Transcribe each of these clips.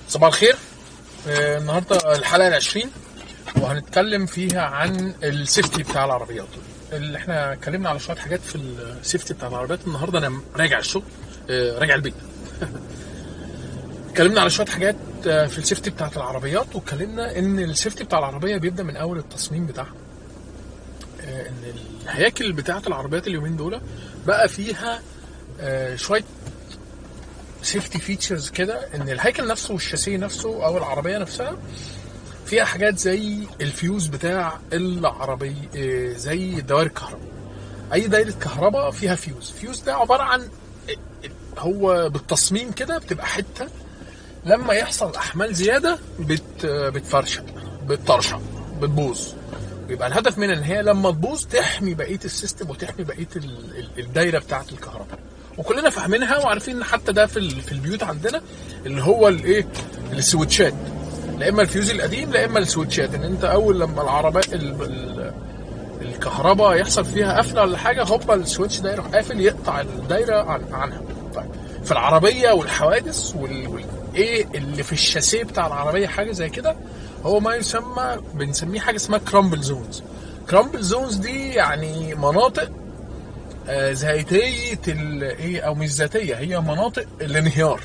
صباح الخير آه، النهارده الحلقه العشرين وهنتكلم فيها عن السيفتي بتاع العربيات اللي احنا اتكلمنا على شويه حاجات في السيفتي بتاع العربيات النهارده انا راجع الشغل آه، راجع البيت اتكلمنا على شويه حاجات آه، في السيفتي بتاعت العربيات واتكلمنا ان السيفتي بتاع العربيه بيبدا من اول التصميم بتاعها آه، ان الهياكل بتاعت العربيات اليومين دول بقى فيها آه، شويه سيفتي فيتشرز كده ان الهيكل نفسه والشاسيه نفسه او العربيه نفسها فيها حاجات زي الفيوز بتاع العربي آه، زي دوائر الكهرباء اي دايره كهرباء فيها فيوز فيوز ده عباره عن هو بالتصميم كده بتبقى حته لما يحصل احمال زياده بت بتفرشق بتطرشق بتبوظ يبقى الهدف منها ان هي لما تبوظ تحمي بقيه السيستم وتحمي بقيه ال- ال- الدايره بتاعه الكهرباء وكلنا فاهمينها وعارفين ان حتى ده في ال- في البيوت عندنا اللي هو الايه السويتشات لا اما الفيوز القديم لا اما السويتشات ان انت اول لما العربيات ال- ال- الكهرباء يحصل فيها قفله ولا حاجه هوبا السويتش ده يروح قافل يقطع الدايره عن عنها طيب في العربيه والحوادث وال... وال... ايه اللي في الشاسيه بتاع العربيه حاجه زي كده هو ما يسمى بنسميه حاجه اسمها كرامبل زونز كرامبل زونز دي يعني مناطق آه، ذاتيه ال- ايه او مش ذاتيه هي مناطق الانهيار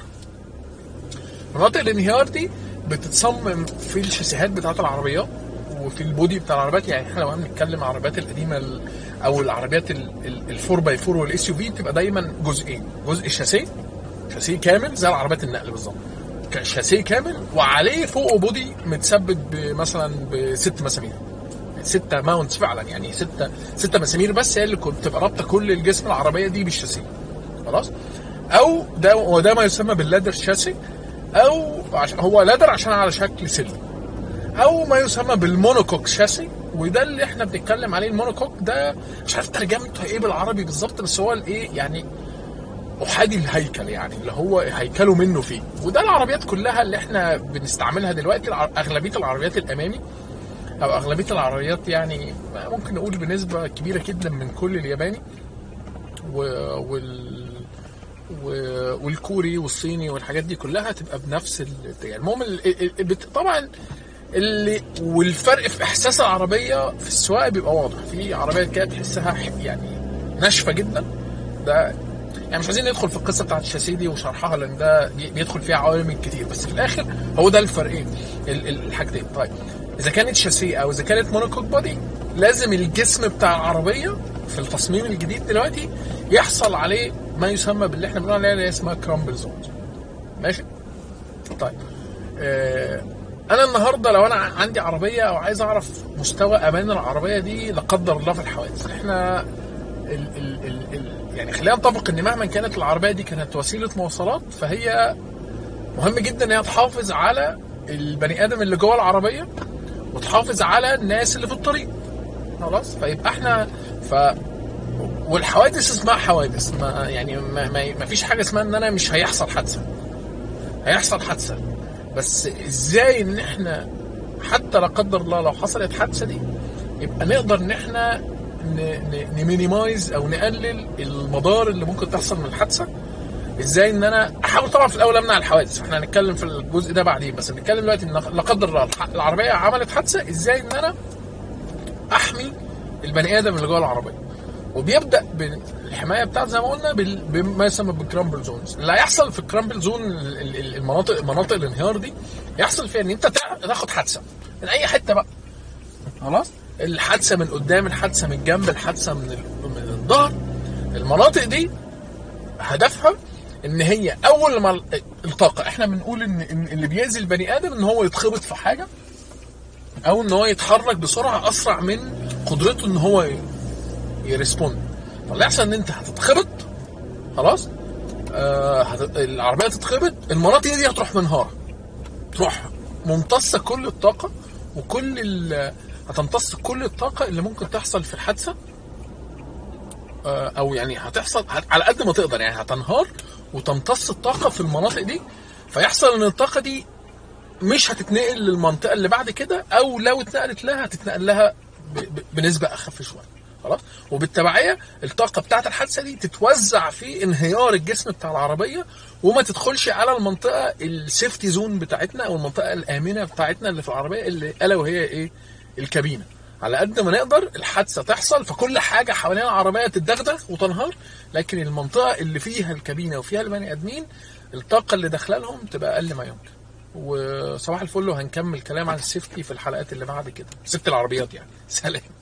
مناطق الانهيار دي بتتصمم في الشاسيهات بتاعت العربيات وفي البودي بتاع العربيات يعني احنا لما بنتكلم عن العربيات القديمه ال- او العربيات الفور باي فور والاس يو في بتبقى دايما جزئين جزء الشاسيه شاسيه كامل زي العربيات النقل بالظبط ك- شاسيه كامل وعليه فوقه بودي متثبت مثلا بست مسامير ستة ماونتس فعلا يعني ستة ستة مسامير بس هي اللي كنت بتبقى رابطه كل الجسم العربيه دي بالشاسيه خلاص او ده وده ما يسمى باللادر شاسي او عشان هو لادر عشان على شكل سلم او ما يسمى بالمونوكوك شاسي وده اللي احنا بنتكلم عليه المونوكوك ده مش عارف ترجمته ايه بالعربي بالظبط بس هو الايه يعني احادي الهيكل يعني اللي هو هيكله منه فيه وده العربيات كلها اللي احنا بنستعملها دلوقتي الع- اغلبيه العربيات الامامي او اغلبيه العربيات يعني ممكن نقول بنسبه كبيره جدا من كل الياباني و... وال و- والكوري والصيني والحاجات دي كلها هتبقى بنفس الاتجاه المهم ال- ال- ال- بت- طبعا اللي والفرق في احساس العربيه في السواقه بيبقى واضح في عربيه كده تحسها ح- يعني ناشفه جدا ده يعني مش عايزين ندخل في القصه بتاعت الشاسيه دي وشرحها لان ده بي- بيدخل فيها عوامل كتير بس في الاخر هو ده الفرقين ال- ال- الحاجتين طيب اذا كانت شاسيه او اذا كانت مونوكوك بودي لازم الجسم بتاع العربيه في التصميم الجديد دلوقتي يحصل عليه ما يسمى باللي احنا بنقول عليها اللي هي اسمها كرامبل زونز ماشي طيب آه انا النهارده لو انا عندي عربيه او عايز اعرف مستوى امان العربيه دي لا قدر الله في الحوادث احنا ال ال ال ال يعني خلينا نتفق ان مهما كانت العربيه دي كانت وسيله مواصلات فهي مهم جدا ان هي تحافظ على البني ادم اللي جوه العربيه وتحافظ على الناس اللي في الطريق خلاص فيبقى احنا ف والحوادث اسمها حوادث ما يعني ما, ما, ما فيش حاجه اسمها ان انا مش هيحصل حادثه هيحصل حادثه بس ازاي ان احنا حتى لا قدر الله لو حصلت حادثه دي يبقى نقدر ان احنا نمينيمايز او نقلل المضار اللي ممكن تحصل من الحادثه ازاي ان انا احاول طبعا في الاول امنع الحوادث احنا هنتكلم في الجزء ده بعدين بس بنتكلم دلوقتي ان لا قدر الله الح- العربيه عملت حادثه ازاي ان انا احمي البني ادم اللي جوه العربيه وبيبدا بالحمايه بتاعته زي ما قلنا بال- بما يسمى بالكرامبل زونز اللي هيحصل في الكرامبل زون ال- ال- المناطق مناطق الانهيار دي يحصل فيها ان انت تع- تاخد حادثه من اي حته بقى خلاص الحادثه من قدام الحادثه من الجنب الحادثه من ال- من الظهر المناطق دي هدفها ان هي اول ما ال- الطاقه احنا بنقول ان إن اللي بيأذي البني ادم ان هو يتخبط في حاجه او ان هو يتحرك بسرعه اسرع من قدرته ان هو ي- يريسبوند فاللي يحصل ان انت هتتخبط خلاص آه هت... العربيه تتخبط المناطق دي هتروح منهاره تروح ممتصه كل الطاقه وكل ال... هتمتص كل الطاقه اللي ممكن تحصل في الحادثه آه، او يعني هتحصل هت- على قد ما تقدر يعني هتنهار وتمتص الطاقه في المناطق دي فيحصل ان الطاقه دي مش هتتنقل للمنطقه اللي بعد كده او لو اتنقلت لها هتتنقل لها ب- ب- بنسبه اخف شويه خلاص وبالتبعيه الطاقه بتاعه الحادثه دي تتوزع في انهيار الجسم بتاع العربيه وما تدخلش على المنطقه السيفتي زون بتاعتنا او المنطقه الامنه بتاعتنا اللي في العربيه اللي الا وهي ايه الكابينه على قد ما نقدر الحادثه تحصل فكل حاجه حوالين العربيه تتدغدغ وتنهار لكن المنطقه اللي فيها الكابينه وفيها البني ادمين الطاقه اللي داخله لهم تبقى اقل ما يمكن وصباح الفل وهنكمل كلام عن السيفتي في الحلقات اللي بعد كده سيفتي العربيات يعني سلام